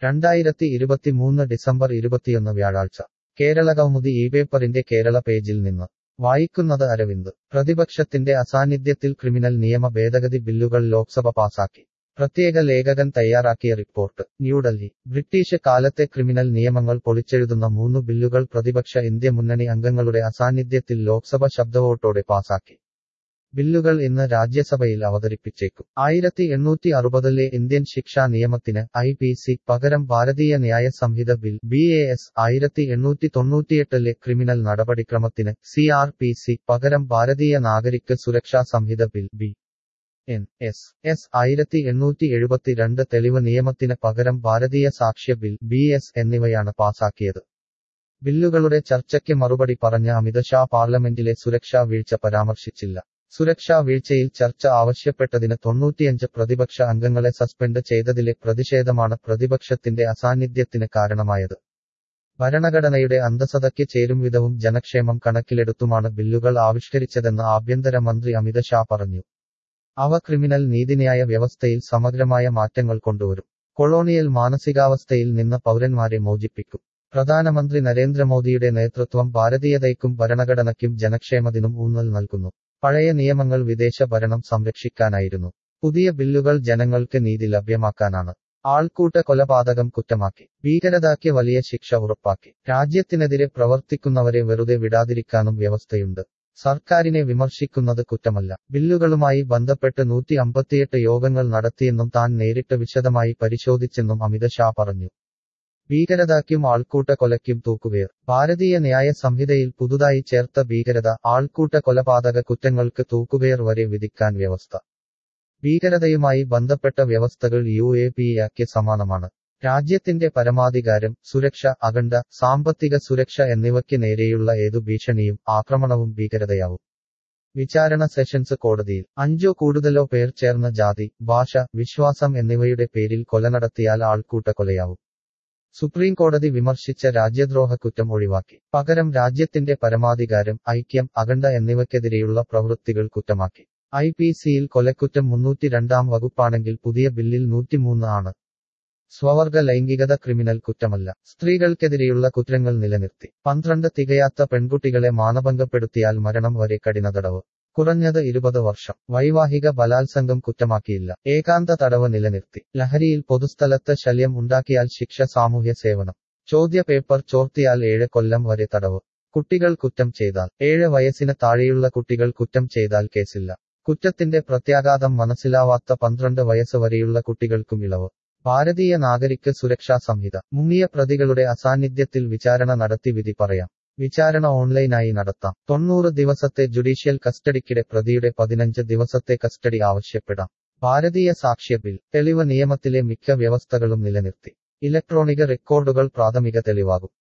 രണ്ടായിരത്തി ഇരുപത്തിമൂന്ന് ഡിസംബർ ഇരുപത്തിയൊന്ന് വ്യാഴാഴ്ച കേരള കൗമുദി ഈ പേപ്പറിന്റെ കേരള പേജിൽ നിന്ന് വായിക്കുന്നത് അരവിന്ദ് പ്രതിപക്ഷത്തിന്റെ അസാന്നിധ്യത്തിൽ ക്രിമിനൽ നിയമ ഭേദഗതി ബില്ലുകൾ ലോക്സഭ പാസാക്കി പ്രത്യേക ലേഖകൻ തയ്യാറാക്കിയ റിപ്പോർട്ട് ന്യൂഡൽഹി ബ്രിട്ടീഷ് കാലത്തെ ക്രിമിനൽ നിയമങ്ങൾ പൊളിച്ചെഴുതുന്ന മൂന്ന് ബില്ലുകൾ പ്രതിപക്ഷ ഇന്ത്യ മുന്നണി അംഗങ്ങളുടെ അസാന്നിധ്യത്തിൽ ലോക്സഭ ശബ്ദവോട്ടോടെ പാസാക്കി ബില്ലുകൾ ഇന്ന് രാജ്യസഭയിൽ അവതരിപ്പിച്ചേക്കും ആയിരത്തി എണ്ണൂറ്റി അറുപതിലെ ഇന്ത്യൻ ശിക്ഷാ നിയമത്തിന് ഐ പി സി പകരം Bharatiya Nyaya Sanhita bill B A S ആയിരത്തി എണ്ണൂറ്റി തൊണ്ണൂറ്റിയെട്ടിലെ ക്രിമിനൽ നടപടിക്രമത്തിന് സി ആർ പി സി പകരം Bharatiya Nagarik Suraksha Sanhita bill B N S S ആയിരത്തി എണ്ണൂറ്റി എഴുപത്തിരണ്ട് തെളിവ് നിയമത്തിന് പകരം ഭാരതീയ സാക്ഷ്യ ബിൽ ബി എസ് എന്നിവയാണ് പാസാക്കിയത് ബില്ലുകളുടെ ചർച്ചയ്ക്ക് മറുപടി പറഞ്ഞ അമിത് ഷാ പാർലമെന്റിലെ സുരക്ഷാ വീഴ്ച പരാമർശിച്ചില്ല സുരക്ഷാ വീഴ്ചയിൽ ചർച്ച ആവശ്യപ്പെട്ടതിന് തൊണ്ണൂറ്റിയഞ്ച് പ്രതിപക്ഷ അംഗങ്ങളെ സസ്പെൻഡ് ചെയ്തതിലെ പ്രതിഷേധമാണ് പ്രതിപക്ഷത്തിന്റെ അസാന്നിധ്യത്തിന് കാരണമായത് ഭരണഘടനയുടെ അന്തസതയ്ക്ക് ചേരുംവിധവും ജനക്ഷേമം കണക്കിലെടുത്തുമാണ് ബില്ലുകൾ ആവിഷ്കരിച്ചതെന്ന് ആഭ്യന്തര മന്ത്രി അമിത് ഷാ പറഞ്ഞു അവ ക്രിമിനൽ നീതിന്യായ വ്യവസ്ഥയിൽ സമഗ്രമായ മാറ്റങ്ങൾ കൊണ്ടുവരും കൊളോണിയൽ മാനസികാവസ്ഥയിൽ നിന്ന് പൗരന്മാരെ മോചിപ്പിക്കും പ്രധാനമന്ത്രി നരേന്ദ്രമോദിയുടെ നേതൃത്വം ഭാരതീയതയ്ക്കും ഭരണഘടനയ്ക്കും ജനക്ഷേമത്തിനും ഊന്നൽ നൽകുന്നു പഴയ നിയമങ്ങൾ വിദേശ ഭരണം സംരക്ഷിക്കാനായിരുന്നു പുതിയ ബില്ലുകൾ ജനങ്ങൾക്ക് നീതി ലഭ്യമാക്കാനാണ് ആൾക്കൂട്ട കൊലപാതകം കുറ്റമാക്കി ഭീകരതയ്ക്ക് വലിയ ശിക്ഷ ഉറപ്പാക്കി രാജ്യത്തിനെതിരെ പ്രവർത്തിക്കുന്നവരെ വെറുതെ വിടാതിരിക്കാനും വ്യവസ്ഥയുണ്ട് സർക്കാരിനെ വിമർശിക്കുന്നത് കുറ്റമല്ല ബില്ലുകളുമായി ബന്ധപ്പെട്ട് നൂറ്റി അമ്പത്തിയെട്ട് യോഗങ്ങൾ നടത്തിയെന്നും താൻ നേരിട്ട് വിശദമായി പരിശോധിച്ചെന്നും അമിത് ഷാ പറഞ്ഞു ഭീകരതയ്ക്കും ആൾക്കൂട്ട കൊലയ്ക്കും തൂക്കുവേർ ഭാരതീയ ന്യായ സംഹിതയിൽ പുതുതായി ചേർത്ത ഭീകരത ആൾക്കൂട്ട കൊലപാതക കുറ്റങ്ങൾക്ക് തൂക്കുവേർ വരെ വിധിക്കാൻ വ്യവസ്ഥ ഭീകരതയുമായി ബന്ധപ്പെട്ട വ്യവസ്ഥകൾ യു എ പി ആക്ക് സമാനമാണ് രാജ്യത്തിന്റെ പരമാധികാരം സുരക്ഷ അഖണ്ഡ സാമ്പത്തിക സുരക്ഷ എന്നിവയ്ക്ക് നേരെയുള്ള ഏതു ഭീഷണിയും ആക്രമണവും ഭീകരതയാവും വിചാരണ സെഷൻസ് കോടതിയിൽ അഞ്ചോ കൂടുതലോ പേർ ചേർന്ന ജാതി ഭാഷ വിശ്വാസം എന്നിവയുടെ പേരിൽ കൊല നടത്തിയാൽ ആൾക്കൂട്ട കൊലയാവും സുപ്രീം കോടതി വിമർശിച്ച രാജ്യദ്രോഹ കുറ്റം ഒഴിവാക്കി പകരം രാജ്യത്തിന്റെ പരമാധികാരം ഐക്യം അഖണ്ഡ എന്നിവയ്ക്കെതിരെയുള്ള പ്രവൃത്തികൾ കുറ്റമാക്കി ഐ പി സിയിൽ കൊലക്കുറ്റം മുന്നൂറ്റി രണ്ടാം വകുപ്പാണെങ്കിൽ പുതിയ ബില്ലിൽ നൂറ്റിമൂന്ന് ആണ് സ്വവർഗ ലൈംഗികത ക്രിമിനൽ കുറ്റമല്ല സ്ത്രീകൾക്കെതിരെയുള്ള കുറ്റങ്ങൾ നിലനിർത്തി പന്ത്രണ്ട് തികയാത്ത പെൺകുട്ടികളെ മാനഭംഗപ്പെടുത്തിയാൽ മരണം വരെ കഠിന തടവ് കുറഞ്ഞത് ഇരുപത് വർഷം വൈവാഹിക ബലാത്സംഗം കുറ്റമാക്കിയില്ല ഏകാന്ത തടവ് നിലനിർത്തി ലഹരിയിൽ പൊതുസ്ഥലത്ത് ശല്യം ഉണ്ടാക്കിയാൽ ശിക്ഷ സാമൂഹ്യ സേവനം ചോദ്യ പേപ്പർ ചോർത്തിയാൽ ഏഴ് കൊല്ലം വരെ തടവ് കുട്ടികൾ കുറ്റം ചെയ്താൽ ഏഴ് വയസ്സിന് താഴെയുള്ള കുട്ടികൾ കുറ്റം ചെയ്താൽ കേസില്ല കുറ്റത്തിന്റെ പ്രത്യാഘാതം മനസ്സിലാവാത്ത പന്ത്രണ്ട് വയസ്സ് വരെയുള്ള കുട്ടികൾക്കും ഇളവ് ഭാരതീയ നാഗരിക സുരക്ഷാ സംഹിത മുങ്ങിയ പ്രതികളുടെ അസാന്നിധ്യത്തിൽ വിചാരണ നടത്തി വിധി പറയാം വിചാരണ ഓൺലൈനായി നടത്താം തൊണ്ണൂറ് ദിവസത്തെ ജുഡീഷ്യൽ കസ്റ്റഡിക്കിടെ പ്രതിയുടെ പതിനഞ്ച് ദിവസത്തെ കസ്റ്റഡി ആവശ്യപ്പെടാം ഭാരതീയ സാക്ഷ്യ ബിൽ തെളിവ് നിയമത്തിലെ മിക്ക വ്യവസ്ഥകളും നിലനിർത്തി ഇലക്ട്രോണിക റെക്കോർഡുകൾ പ്രാഥമിക തെളിവാകും